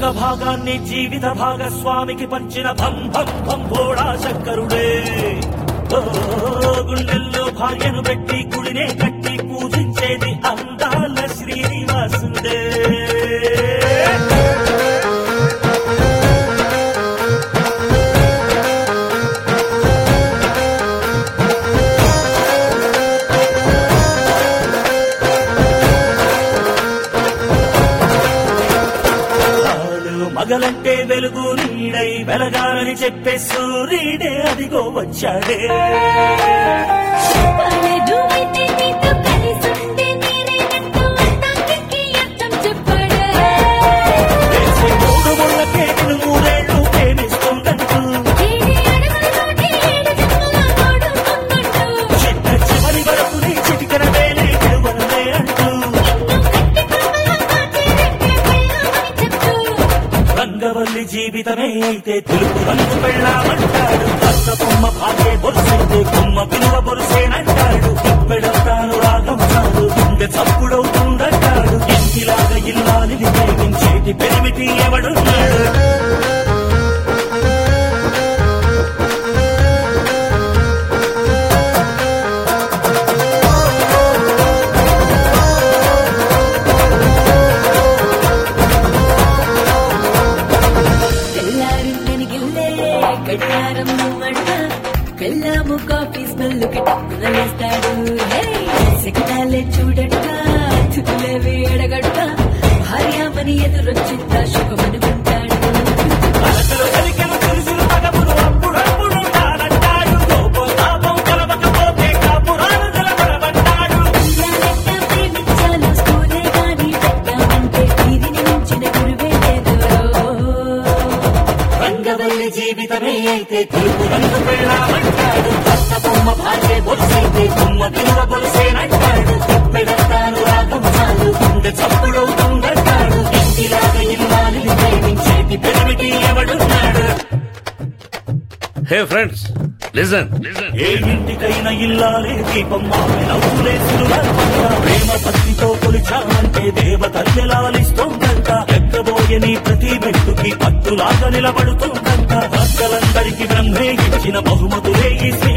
సగ భాగాన్ని జీవిత భాగస్వామికి పంచిన భం భం భం భోడా శంకరుడే ఓ, గుండెల్లో భార్యను పెట్టి గుడినే కట్టి పూజించేది అందాల శ్రీనివాసుడే ఆలు మగలంటే వెలుగు నీడై వెలగాలని చెప్పే సూర్యుడే అదిగో వచ్చాడే పలదు అయితే నీతో కలిసుంటే నేనేనంటూ అందానికి అర్థం చెప్పాడు వేసే మూడు ముళ్ళకే నేను మూడేళ్లు ప్రేమిస్తుందంటూ ఏడు అడుగులతోటి ఏడు జన్మల తోడు పొందుంటూ చిట్ట చివరి వరకు నీ చిటికన వేలే గెలువనులే అంటూ రంగవల్లి జీవితమే అయితే తెలుపు రంగు పెళ్ళామంటాడు భర్త బొమ్మ భాగ్య బొరుసైతే కొమ్మ పిలువ బొరుసేనంటాడు ఇప్పెడతాను రాగం చాలు గుండె చప్పుడవుతుందంటాడు ఇంటిలాగా ఇల్లాలిని ప్రేమించేటి పెరిమిటి ఎవడున్నాడు తెల్లారిందని గిల్లే గడియారం నువ్వంట కళ్ళాము కాఫీ స్మెల్ టక్కున లేస్తాడు సిగ్నాలే చూడడుగా చుట్టులే వేడగడుట భార్యామని ఎదురొచ్చిందా శుభమనుకుంటాడు అలకలు కలికలు తులుసులు మగములు అప్పుడప్పుడు తానంటాడు కోపం తాపం కలవకపోతే కాపురాలు నిలబడమంటాడు పిల్లలెక్క ప్రేమించాలో స్కూలే గాని పెట్టామంటే వీరిని మించిన గురువే లేదు రంగవల్లి జీవితమే అయితే తెలుపు రంగు పెళ్ళామంటాడు భర్త బొమ్మ భార్య బొలుసైతే కొమ్మ విలువ బొలుసేనంటాడు పెడతాను రాగం చాలు గుండె చప్పుడవుతుందంటాడు ఇంటిలాగా ఇల్లాలిని ప్రేమించేటి పెరిమిటి ఎవడున్నాడు హే ఫ్రెండ్స్ లిజన్ ఏ ఇంటికైనా ఇల్లాలే దీపం ఆమె నవ్వులేసులుగా ప్రేమ భక్తితో కొలిచామంటే దేవతల్లి లాలిస్తోందంట ఎక్కబోయే నీ ప్రతి మెట్టుకి పట్టులాగా నిలబడుతోందంట భక్తులందరికీ బ్రహ్మే ఇచ్చిన బహుమతులే ఈ శ్రీ